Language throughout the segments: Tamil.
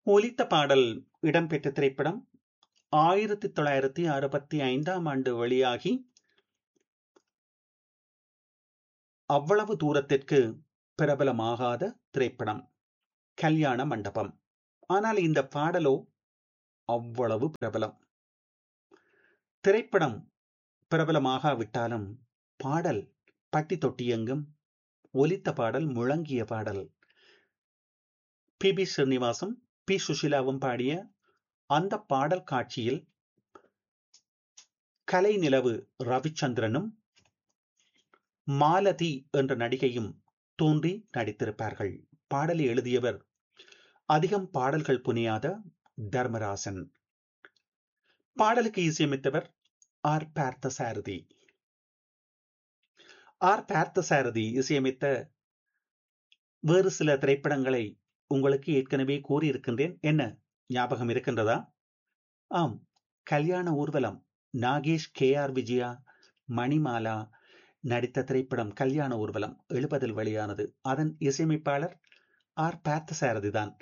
ஒலித்த பாடல் இடம்பெற்ற திரைப்படம் ஆயிரத்தி தொள்ளாயிரத்தி அறுபத்தி ஐந்தாம் ஆண்டு வெளியாகி அவ்வளவு தூரத்திற்கு பிரபலமாகாத திரைப்படம் கல்யாண மண்டபம் ஆனால் இந்த பாடலோ அவ்வளவு பிரபலம் திரைப்படம் பிரபலமாகாவிட்டாலும் பாடல் பட்டி தொட்டியெங்கும் ஒலித்த பாடல் முழங்கிய பாடல் பி பி ஸ்ரீனிவாசும் பி சுஷிலாவும் பாடிய அந்த பாடல் காட்சியில் கலை நிலவு ரவிச்சந்திரனும் மாலதி என்ற நடிகையும் தோன்றி நடித்திருப்பார்கள் பாடலை எழுதியவர் அதிகம் பாடல்கள் புனியாத தர்மராசன் பாடலுக்கு இசையமைத்தவர் ஆர் பார்த்த சாரதி ஆர் பார்த்த சாரதி இசையமைத்த வேறு சில திரைப்படங்களை உங்களுக்கு ஏற்கனவே கூறியிருக்கின்றேன் என்ன ஞாபகம் இருக்கின்றதா ஆம் கல்யாண ஊர்வலம் நாகேஷ் கே ஆர் விஜயா மணிமாலா நடித்த திரைப்படம் கல்யாண ஊர்வலம் எழுபதில் வெளியானது அதன் இசையமைப்பாளர் ஆர் பார்த்த சாரதி தான்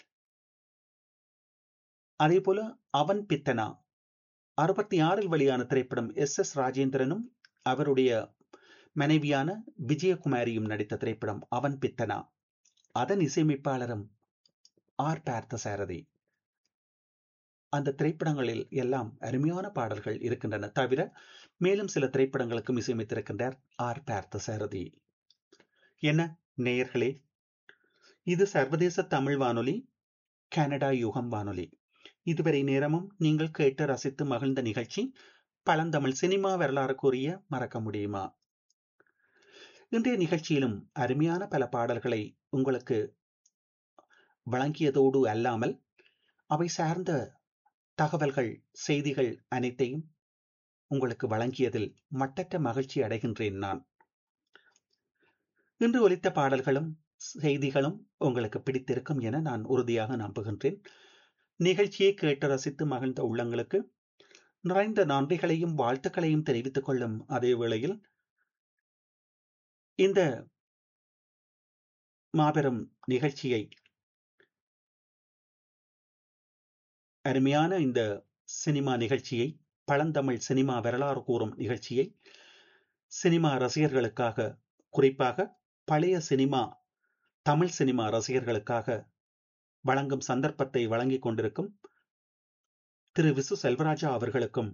அதே போல அவன் பித்தனா அறுபத்தி ஆறில் வெளியான திரைப்படம் எஸ் எஸ் ராஜேந்திரனும் அவருடைய மனைவியான விஜயகுமாரியும் நடித்த திரைப்படம் அவன் பித்தனா அதன் இசையமைப்பாளரும் ஆர் பார்த்த சாரதி அந்த திரைப்படங்களில் எல்லாம் அருமையான பாடல்கள் இருக்கின்றன தவிர மேலும் சில திரைப்படங்களுக்கும் இசையமைத்திருக்கின்றார் ஆர் பார்த்த சாரதி என்ன நேயர்களே இது சர்வதேச தமிழ் வானொலி கனடா யுகம் வானொலி இதுவரை நேரமும் நீங்கள் கேட்டு ரசித்து மகிழ்ந்த நிகழ்ச்சி பழந்தமிழ் சினிமா வரலாறு கூறிய மறக்க முடியுமா இன்றைய நிகழ்ச்சியிலும் அருமையான பல பாடல்களை உங்களுக்கு வழங்கியதோடு அல்லாமல் அவை சார்ந்த தகவல்கள் செய்திகள் அனைத்தையும் உங்களுக்கு வழங்கியதில் மட்டற்ற மகிழ்ச்சி அடைகின்றேன் நான் இன்று ஒலித்த பாடல்களும் செய்திகளும் உங்களுக்கு பிடித்திருக்கும் என நான் உறுதியாக நம்புகின்றேன் நிகழ்ச்சியை கேட்டு ரசித்து மகிழ்ந்த உள்ளங்களுக்கு நிறைந்த நன்றிகளையும் வாழ்த்துக்களையும் தெரிவித்துக் கொள்ளும் அதே வேளையில் இந்த மாபெரும் நிகழ்ச்சியை அருமையான இந்த சினிமா நிகழ்ச்சியை பழந்தமிழ் சினிமா வரலாறு கூறும் நிகழ்ச்சியை சினிமா ரசிகர்களுக்காக குறிப்பாக பழைய சினிமா தமிழ் சினிமா ரசிகர்களுக்காக வழங்கும் சந்தர்ப்பத்தை வழங்கிக் கொண்டிருக்கும் திரு விசு செல்வராஜா அவர்களுக்கும்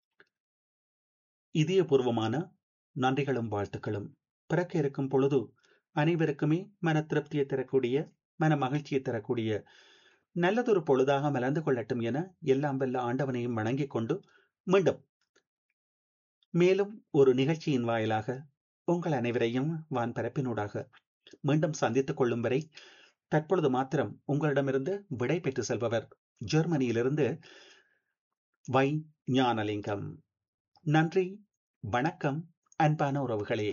இதயபூர்வமான நன்றிகளும் வாழ்த்துக்களும் பிறக்க இருக்கும் பொழுது அனைவருக்குமே மன திருப்தியை தரக்கூடிய மன மகிழ்ச்சியை தரக்கூடிய நல்லதொரு பொழுதாக மலர்ந்து கொள்ளட்டும் என எல்லாம் வல்ல ஆண்டவனையும் வணங்கிக் கொண்டு மீண்டும் மேலும் ஒரு நிகழ்ச்சியின் வாயிலாக உங்கள் அனைவரையும் வான் பரப்பினூடாக மீண்டும் சந்தித்துக் கொள்ளும் வரை தற்பொழுது மாத்திரம் உங்களிடமிருந்து விடை பெற்று செல்பவர் ஜெர்மனியிலிருந்து வை ஞானலிங்கம் நன்றி வணக்கம் அன்பான உறவுகளே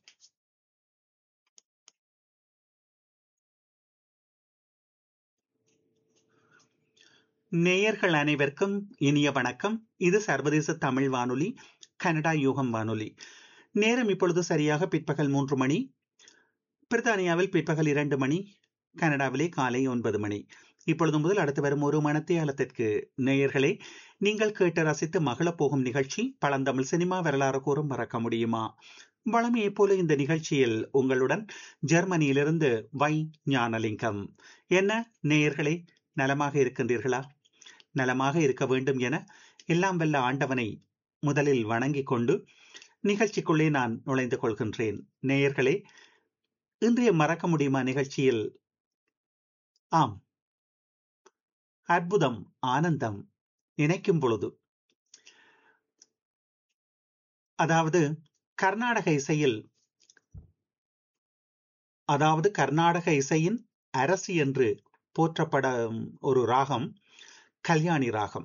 நேயர்கள் அனைவருக்கும் இனிய வணக்கம் இது சர்வதேச தமிழ் வானொலி கனடா யூகம் வானொலி நேரம் இப்பொழுது சரியாக பிற்பகல் மூன்று மணி பிரித்தானியாவில் பிற்பகல் இரண்டு மணி கனடாவிலே காலை ஒன்பது மணி இப்பொழுது முதல் அடுத்து வரும் ஒரு மணத்தியாலத்திற்கு நேயர்களே நீங்கள் கேட்டு ரசித்து மகளப் போகும் நிகழ்ச்சி பழந்தமிழ் சினிமா வரலாறு கூறும் மறக்க முடியுமா வளமையைப் போல இந்த நிகழ்ச்சியில் உங்களுடன் ஜெர்மனியிலிருந்து வை ஞானலிங்கம் என்ன நேயர்களே நலமாக இருக்கின்றீர்களா நலமாக இருக்க வேண்டும் என எல்லாம் வல்ல ஆண்டவனை முதலில் வணங்கிக் கொண்டு நிகழ்ச்சிக்குள்ளே நான் நுழைந்து கொள்கின்றேன் நேயர்களே இன்றைய மறக்க முடியுமா நிகழ்ச்சியில் ஆம் அற்புதம் ஆனந்தம் நினைக்கும் பொழுது அதாவது கர்நாடக இசையில் அதாவது கர்நாடக இசையின் அரசி என்று போற்றப்படும் ஒரு ராகம் கல்யாணி ராகம்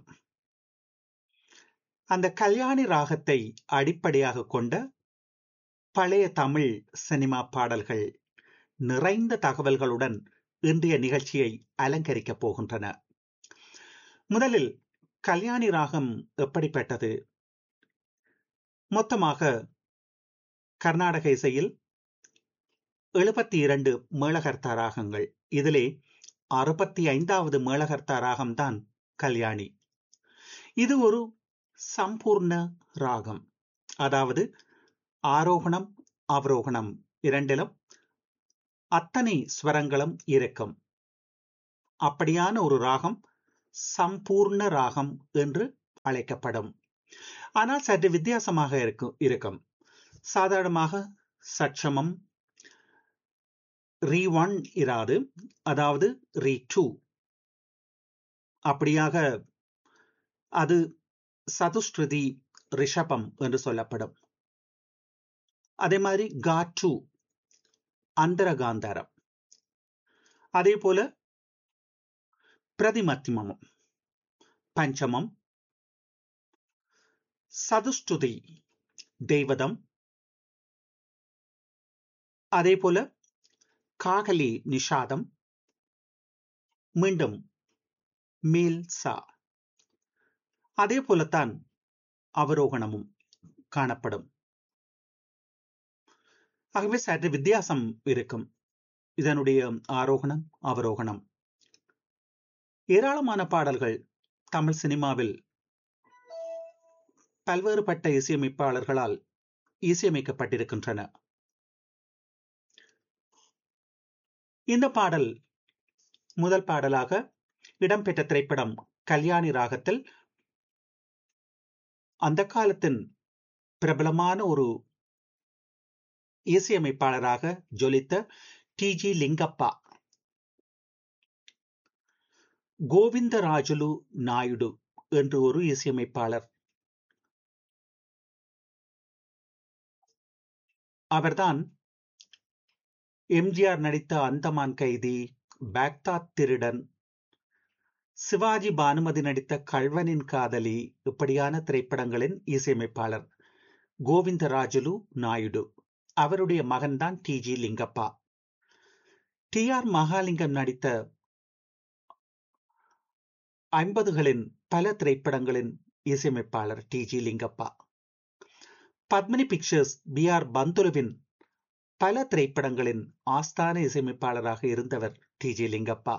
அந்த கல்யாணி ராகத்தை அடிப்படையாக கொண்ட பழைய தமிழ் சினிமா பாடல்கள் நிறைந்த தகவல்களுடன் இன்றைய நிகழ்ச்சியை அலங்கரிக்கப் போகின்றன முதலில் கல்யாணி ராகம் எப்படிப்பட்டது மொத்தமாக கர்நாடக இசையில் எழுபத்தி இரண்டு மேளகர்த்தா ராகங்கள் இதிலே அறுபத்தி ஐந்தாவது மேளகர்த்தா ராகம்தான் கல்யாணி இது ஒரு சம்பூர்ண ராகம் அதாவது ஆரோகணம் அவரோகணம் இரண்டிலும் அத்தனை ஸ்வரங்களும் இருக்கும் அப்படியான ஒரு ராகம் சம்பூர்ண ராகம் என்று அழைக்கப்படும் ஆனால் சற்று வித்தியாசமாக இருக்கும் இருக்கும் சாதாரணமாக சட்சமம் ரீ ஒன் இராது அதாவது ரீ டூ அப்படியாக அது சதுஸ்ருதி ரிஷபம் என்று சொல்லப்படும் அதே மாதிரி கா டூ அந்தரகாந்தாரம் அதே போல பிரதிமத்தியமம் பஞ்சமம் சதுஸ்துதி தெய்வதம் அதே போல காகலி நிஷாதம் மீண்டும் மேல் சா அதே போலத்தான் அவரோகணமும் காணப்படும் ஆகவே சற்று வித்தியாசம் இருக்கும் இதனுடைய ஆரோகணம் அவரோகணம் ஏராளமான பாடல்கள் தமிழ் சினிமாவில் பல்வேறுபட்ட இசையமைப்பாளர்களால் இசையமைக்கப்பட்டிருக்கின்றன இந்த பாடல் முதல் பாடலாக இடம்பெற்ற திரைப்படம் கல்யாணி ராகத்தில் அந்த காலத்தின் பிரபலமான ஒரு இசையமைப்பாளராக ஜொலித்த டி ஜி லிங்கப்பா கோவிந்தராஜுலு நாயுடு என்று ஒரு இசையமைப்பாளர் அவர்தான் எம்ஜிஆர் நடித்த அந்தமான் கைதி பாக்தாத் திருடன் சிவாஜி பானுமதி நடித்த கல்வனின் காதலி இப்படியான திரைப்படங்களின் இசையமைப்பாளர் கோவிந்தராஜுலு நாயுடு அவருடைய மகன்தான் டி ஜி லிங்கப்பா டி ஆர் மகாலிங்கம் நடித்த ஐம்பதுகளின் பல திரைப்படங்களின் இசையமைப்பாளர் டி ஜி லிங்கப்பா பத்மினி பிக்சர்ஸ் பி ஆர் பந்துலுவின் பல திரைப்படங்களின் ஆஸ்தான இசையமைப்பாளராக இருந்தவர் டி ஜி லிங்கப்பா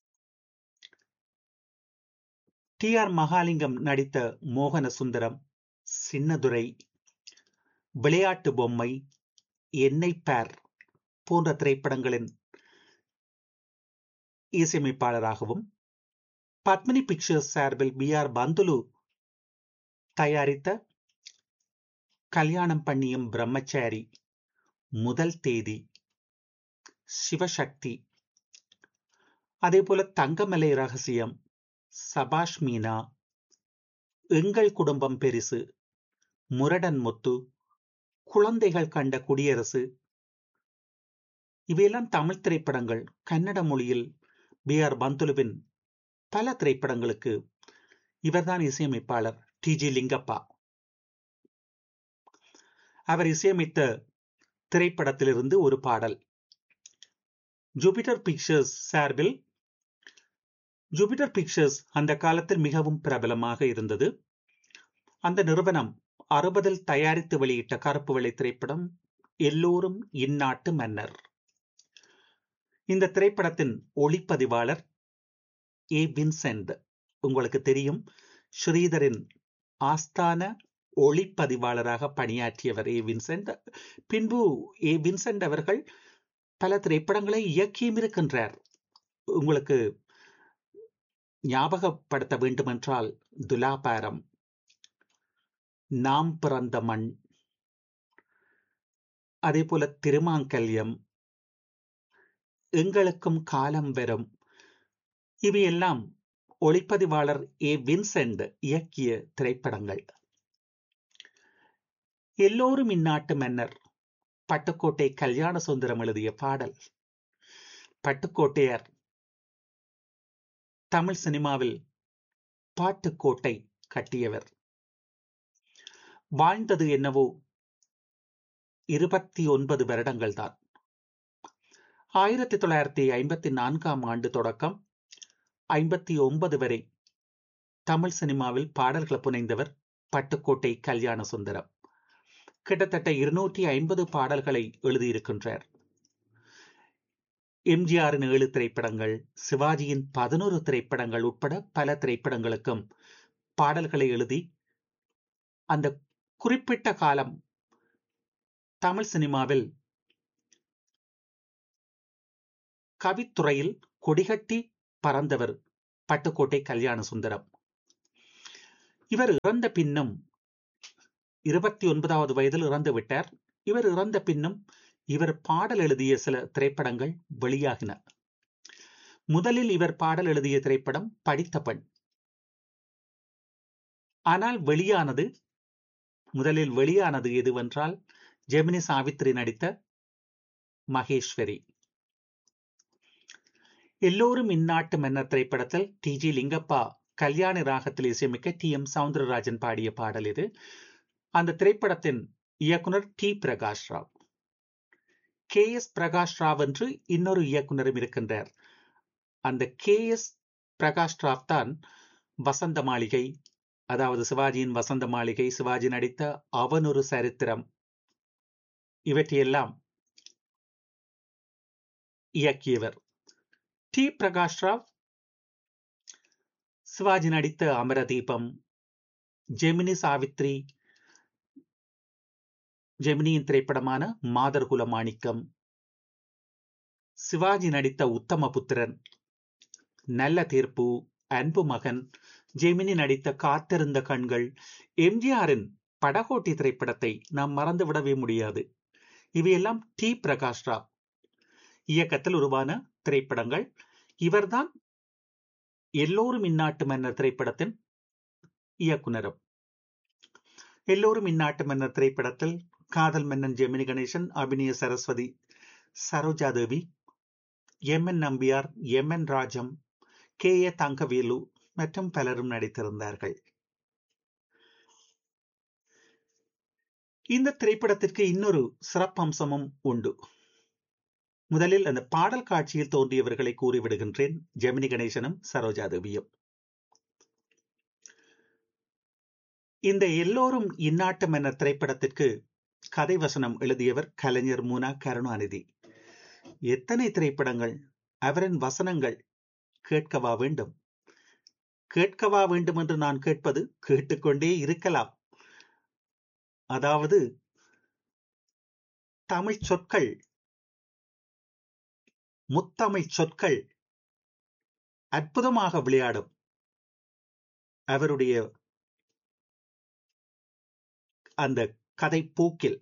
டி ஆர் மகாலிங்கம் நடித்த மோகன சுந்தரம் சின்னதுரை விளையாட்டு பொம்மை என்னை பேர் போன்ற திரைப்படங்களின் இசையமைப்பாளராகவும் பத்மினி பிக்சர்ஸ் சார்பில் பி ஆர் பந்துலு தயாரித்த கல்யாணம் பண்ணியும் பிரம்மச்சாரி முதல் தேதி சிவசக்தி அதே போல தங்கமலை ரகசியம் சபாஷ் மீனா எங்கள் குடும்பம் பெரிசு முரடன் முத்து குழந்தைகள் கண்ட குடியரசு இவையெல்லாம் தமிழ் திரைப்படங்கள் கன்னட மொழியில் பி ஆர் பந்துலுவின் பல திரைப்படங்களுக்கு இவர்தான் இசையமைப்பாளர் டி ஜி லிங்கப்பா அவர் இசையமைத்த திரைப்படத்திலிருந்து ஒரு பாடல் ஜூபிட்டர் பிக்சர்ஸ் சார்பில் ஜூபிட்டர் பிக்சர்ஸ் அந்த காலத்தில் மிகவும் பிரபலமாக இருந்தது அந்த நிறுவனம் அறுபதில் தயாரித்து வெளியிட்ட கருப்பு வெள்ளை திரைப்படம் எல்லோரும் இந்நாட்டு மன்னர் இந்த திரைப்படத்தின் ஒளிப்பதிவாளர் ஏ வின்சென்ட் உங்களுக்கு தெரியும் ஸ்ரீதரின் ஆஸ்தான ஒளிப்பதிவாளராக பணியாற்றியவர் ஏ வின்சென்ட் பின்பு ஏ வின்சென்ட் அவர்கள் பல திரைப்படங்களை இயக்கியும் இருக்கின்றார் உங்களுக்கு ஞாபகப்படுத்த வேண்டுமென்றால் துலாபாரம் நாம் பிறந்த மண் அதே போல திருமாங்கல்யம் எங்களுக்கும் காலம் வரும் இவையெல்லாம் ஒளிப்பதிவாளர் ஏ வின்சென்ட் இயக்கிய திரைப்படங்கள் எல்லோரும் இந்நாட்டு மன்னர் பட்டுக்கோட்டை கல்யாண சுந்தரம் எழுதிய பாடல் பட்டுக்கோட்டையர் தமிழ் சினிமாவில் பாட்டுக்கோட்டை கட்டியவர் வாழ்ந்தது என்னவோ இருபத்தி ஒன்பது வருடங்கள் தான் ஆயிரத்தி தொள்ளாயிரத்தி ஐம்பத்தி நான்காம் ஆண்டு தொடக்கம் ஐம்பத்தி ஒன்பது வரை தமிழ் சினிமாவில் பாடல்களை புனைந்தவர் பட்டுக்கோட்டை கல்யாண சுந்தரம் கிட்டத்தட்ட இருநூற்றி ஐம்பது பாடல்களை எழுதியிருக்கின்றார் எம்ஜிஆரின் ஏழு திரைப்படங்கள் சிவாஜியின் பதினோரு திரைப்படங்கள் உட்பட பல திரைப்படங்களுக்கும் பாடல்களை எழுதி அந்த குறிப்பிட்ட காலம் தமிழ் சினிமாவில் கவித்துறையில் கொடிகட்டி பறந்தவர் பட்டுக்கோட்டை கல்யாண சுந்தரம் இவர் இறந்த பின்னும் இருபத்தி ஒன்பதாவது வயதில் இறந்து விட்டார் இவர் இறந்த பின்னும் இவர் பாடல் எழுதிய சில திரைப்படங்கள் வெளியாகின முதலில் இவர் பாடல் எழுதிய திரைப்படம் படித்த பெண் ஆனால் வெளியானது முதலில் வெளியானது எதுவென்றால் ஜெமினி சாவித்ரி நடித்த மகேஸ்வரி எல்லோரும் இந்நாட்டு மன்னர் திரைப்படத்தில் டி ஜி லிங்கப்பா கல்யாணி ராகத்தில் இசையமைக்க டி எம் சவுந்தரராஜன் பாடிய பாடல் இது அந்த திரைப்படத்தின் இயக்குனர் டி பிரகாஷ் ராவ் கே எஸ் பிரகாஷ் ராவ் என்று இன்னொரு இயக்குனரும் இருக்கின்றார் அந்த கே எஸ் பிரகாஷ் ராவ் தான் வசந்த மாளிகை அதாவது சிவாஜியின் வசந்த மாளிகை சிவாஜி நடித்த அவன் ஒரு சரித்திரம் இவற்றையெல்லாம் இயக்கியவர் டி பிரகாஷ் ராவ் சிவாஜி நடித்த அமரதீபம் ஜெமினி சாவித்ரி ஜெமினியின் திரைப்படமான மாதர்குல மாணிக்கம் சிவாஜி நடித்த உத்தம புத்திரன் நல்ல தீர்ப்பு அன்பு மகன் ஜெமினி நடித்த காத்திருந்த கண்கள் எம்ஜிஆரின் படகோட்டி திரைப்படத்தை நாம் மறந்துவிடவே முடியாது இவையெல்லாம் டி பிரகாஷ் ராவ் இயக்கத்தில் உருவான திரைப்படங்கள் இவர்தான் எல்லோரும் இந்நாட்டு மன்னர் திரைப்படத்தின் இயக்குனரும் எல்லோரும் இந்நாட்டு மன்னர் திரைப்படத்தில் காதல் மன்னன் ஜெமினி கணேசன் அபிநய சரஸ்வதி சரோஜா தேவி எம் என் நம்பியார் எம் என் ராஜம் கே ஏ தங்கவேலு மற்றும் பலரும் நடித்திருந்தார்கள் இந்த திரைப்படத்திற்கு இன்னொரு சிறப்பம்சமும் உண்டு முதலில் அந்த பாடல் காட்சியில் தோன்றியவர்களை கூறிவிடுகின்றேன் ஜெமினி கணேசனும் சரோஜா தேவியும் இந்த எல்லோரும் இந்நாட்டு மன்னர் திரைப்படத்திற்கு கதை வசனம் எழுதியவர் கலைஞர் முனா கருணாநிதி எத்தனை திரைப்படங்கள் அவரின் வசனங்கள் கேட்கவா வேண்டும் கேட்கவா வேண்டும் என்று நான் கேட்பது கேட்டுக்கொண்டே இருக்கலாம் அதாவது தமிழ் சொற்கள் முத்தமிழ் சொற்கள் அற்புதமாக விளையாடும் அவருடைய அந்த கதை போக்கில்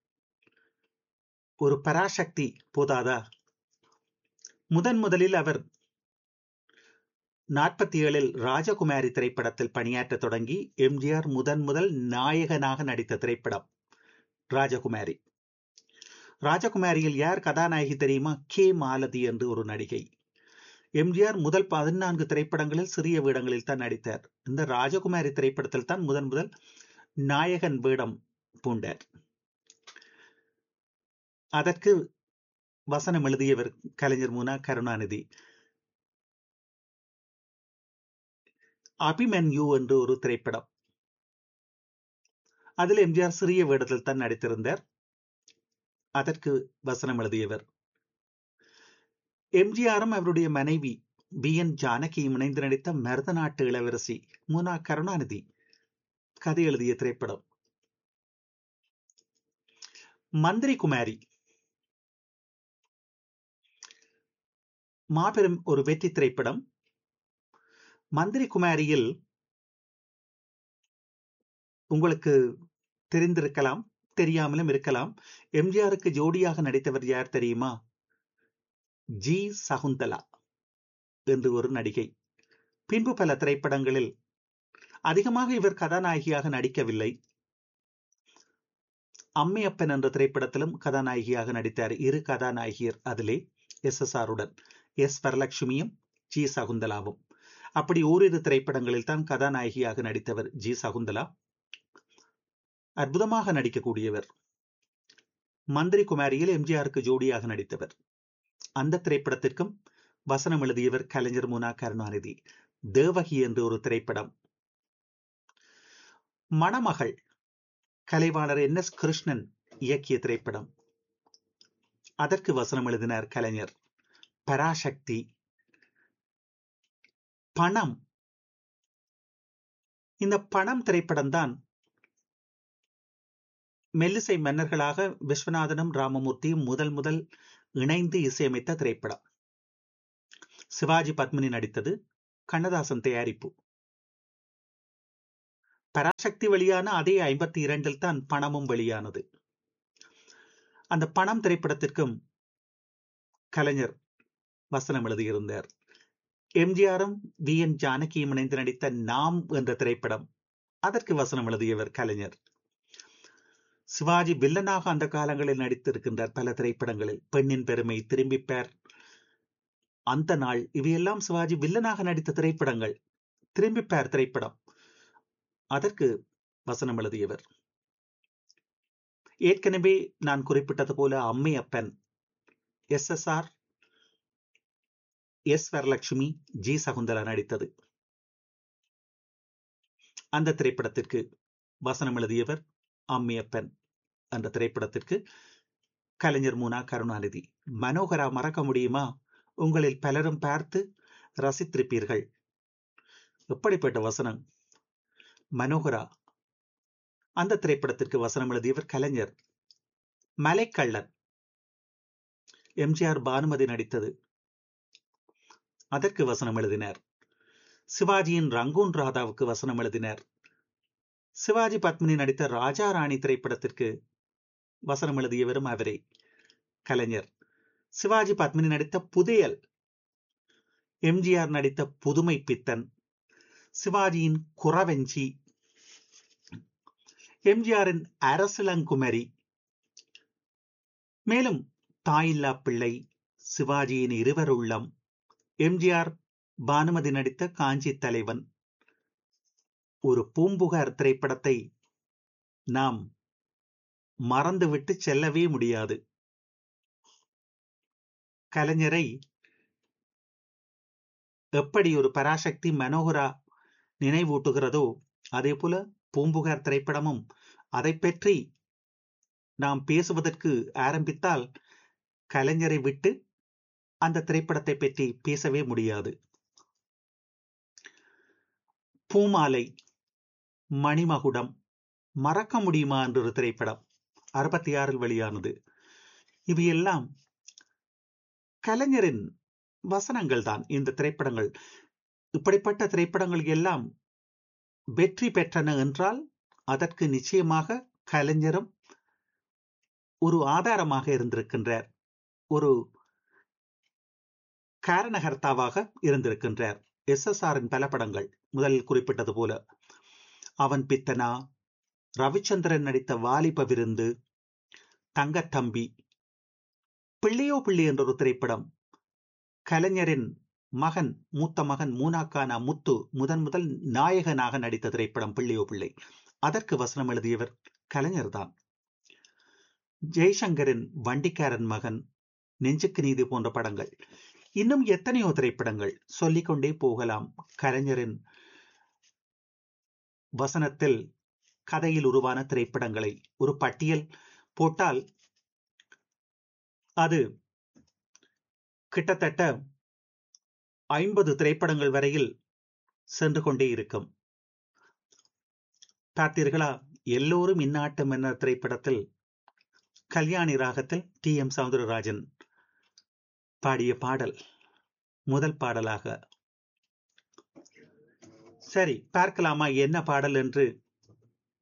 ஒரு பராசக்தி போதாதா முதன் முதலில் அவர் நாற்பத்தி ஏழில் ராஜகுமாரி திரைப்படத்தில் பணியாற்ற தொடங்கி எம்ஜிஆர் முதன் முதல் நாயகனாக நடித்த திரைப்படம் ராஜகுமாரி ராஜகுமாரியில் யார் கதாநாயகி தெரியுமா கே மாலதி என்று ஒரு நடிகை எம்ஜிஆர் முதல் பதினான்கு திரைப்படங்களில் சிறிய வேடங்களில் தான் நடித்தார் இந்த ராஜகுமாரி திரைப்படத்தில் தான் முதன் முதல் நாயகன் வேடம் பூண்டார் அதற்கு வசனம் எழுதியவர் கலைஞர் முனா கருணாநிதி அபிமன்யு என்று ஒரு திரைப்படம் அதில் எம்ஜிஆர் சிறிய வேடத்தில் தான் நடித்திருந்தார் அதற்கு வசனம் எழுதியவர் எம்ஜிஆரும் அவருடைய மனைவி பி என் ஜானகியும் இணைந்து நடித்த மருத நாட்டு இளவரசி முனா கருணாநிதி கதை எழுதிய திரைப்படம் மந்திரி குமாரி மாபெரும் ஒரு வெற்றி திரைப்படம் மந்திரி குமாரியில் உங்களுக்கு தெரிந்திருக்கலாம் தெரியாமலும் இருக்கலாம் எம்ஜிஆருக்கு ஜோடியாக நடித்தவர் யார் தெரியுமா ஜி சகுந்தலா என்று ஒரு நடிகை பின்பு பல திரைப்படங்களில் அதிகமாக இவர் கதாநாயகியாக நடிக்கவில்லை அம்மையப்பன் என்ற திரைப்படத்திலும் கதாநாயகியாக நடித்தார் இரு கதாநாயகியர் அதிலே எஸ் எஸ் ஆருடன் எஸ் வரலட்சுமியும் ஜி சகுந்தலாவும் அப்படி ஓரிரு திரைப்படங்களில் தான் கதாநாயகியாக நடித்தவர் ஜி சகுந்தலா அற்புதமாக நடிக்கக்கூடியவர் மந்திரி குமாரியில் எம்ஜிஆருக்கு ஜோடியாக நடித்தவர் அந்த திரைப்படத்திற்கும் வசனம் எழுதியவர் கலைஞர் முனா கருணாநிதி தேவகி என்று ஒரு திரைப்படம் மணமகள் கலைவாணர் என் எஸ் கிருஷ்ணன் இயக்கிய திரைப்படம் அதற்கு வசனம் எழுதினார் கலைஞர் பராசக்தி பணம் இந்த பணம் திரைப்படம் தான் மெல்லிசை மன்னர்களாக விஸ்வநாதனும் ராமமூர்த்தியும் முதல் முதல் இணைந்து இசையமைத்த திரைப்படம் சிவாஜி பத்மினி நடித்தது கண்ணதாசன் தயாரிப்பு பராசக்தி வெளியான அதே ஐம்பத்தி இரண்டில் தான் பணமும் வெளியானது அந்த பணம் திரைப்படத்திற்கும் கலைஞர் வசனம் எழுதியிருந்தார் எம்ஜிஆரும் வி என் ஜானகியும் இணைந்து நடித்த நாம் என்ற திரைப்படம் அதற்கு வசனம் எழுதியவர் கலைஞர் சிவாஜி வில்லனாக அந்த காலங்களில் நடித்திருக்கின்றார் பல திரைப்படங்களில் பெண்ணின் பெருமை திரும்பிப்பார் அந்த நாள் இவையெல்லாம் சிவாஜி வில்லனாக நடித்த திரைப்படங்கள் திரும்பிப்பார் திரைப்படம் அதற்கு வசனம் எழுதியவர் ஏற்கனவே நான் குறிப்பிட்டது போல அம்மை அப்பன் எஸ் எஸ் ஆர் எஸ் வரலட்சுமி ஜி சகுந்தலா நடித்தது அந்த திரைப்படத்திற்கு வசனம் எழுதியவர் அம்மியப்பன் அந்த திரைப்படத்திற்கு கலைஞர் மூனா கருணாநிதி மனோகரா மறக்க முடியுமா உங்களில் பலரும் பார்த்து ரசித்திருப்பீர்கள் எப்படிப்பட்ட வசனம் மனோகரா அந்த திரைப்படத்திற்கு வசனம் எழுதியவர் கலைஞர் மலைக்கள்ளன் எம்ஜிஆர் பானுமதி நடித்தது அதற்கு வசனம் எழுதினார் சிவாஜியின் ரங்கூன் ராதாவுக்கு வசனம் எழுதினார் சிவாஜி பத்மினி நடித்த ராஜா ராணி திரைப்படத்திற்கு வசனம் எழுதியவரும் அவரே கலைஞர் சிவாஜி பத்மினி நடித்த புதையல் எம்ஜிஆர் நடித்த புதுமை பித்தன் சிவாஜியின் குறவெஞ்சி எம்ஜிஆரின் அரசிலங்குமரி மேலும் தாயில்லா பிள்ளை சிவாஜியின் இருவர் உள்ளம் எம்ஜிஆர் பானுமதி நடித்த காஞ்சி தலைவன் ஒரு பூம்புகார் திரைப்படத்தை நாம் மறந்துவிட்டு செல்லவே முடியாது கலைஞரை எப்படி ஒரு பராசக்தி மனோகரா நினைவூட்டுகிறதோ அதே போல பூம்புகார் திரைப்படமும் அதை பற்றி நாம் பேசுவதற்கு ஆரம்பித்தால் கலைஞரை விட்டு அந்த திரைப்படத்தை பற்றி பேசவே முடியாது பூமாலை மணிமகுடம் மறக்க முடியுமா என்ற ஒரு திரைப்படம் அறுபத்தி ஆறில் வெளியானது இவையெல்லாம் கலைஞரின் வசனங்கள் தான் இந்த திரைப்படங்கள் இப்படிப்பட்ட திரைப்படங்கள் எல்லாம் வெற்றி பெற்றன என்றால் அதற்கு நிச்சயமாக கலைஞரும் ஒரு ஆதாரமாக இருந்திருக்கின்றார் ஒரு காரணகர்த்தாவாக இருந்திருக்கின்றார் எஸ் எஸ் ஆரின் பல படங்கள் முதலில் குறிப்பிட்டது போல அவன் பித்தனா ரவிச்சந்திரன் நடித்த வாலிப விருந்து தங்கத்தம்பி பிள்ளையோ பிள்ளை என்ற ஒரு திரைப்படம் கலைஞரின் மகன் மூத்த மகன் மூனாக்கானா முத்து முதன் முதல் நாயகனாக நடித்த திரைப்படம் பிள்ளையோ பிள்ளை அதற்கு வசனம் எழுதியவர் கலைஞர் தான் ஜெய்சங்கரின் வண்டிக்காரன் மகன் நெஞ்சுக்கு நீதி போன்ற படங்கள் இன்னும் எத்தனையோ திரைப்படங்கள் சொல்லிக்கொண்டே போகலாம் கலைஞரின் வசனத்தில் கதையில் உருவான திரைப்படங்களை ஒரு பட்டியல் போட்டால் அது கிட்டத்தட்ட ஐம்பது திரைப்படங்கள் வரையில் சென்று கொண்டே இருக்கும் பார்த்தீர்களா எல்லோரும் இந்நாட்டம் என்ற திரைப்படத்தில் கல்யாணி ராகத்தில் டி எம் சவுந்தரராஜன் பாடிய பாடல் முதல் பாடலாக சரி பார்க்கலாமா என்ன பாடல் என்று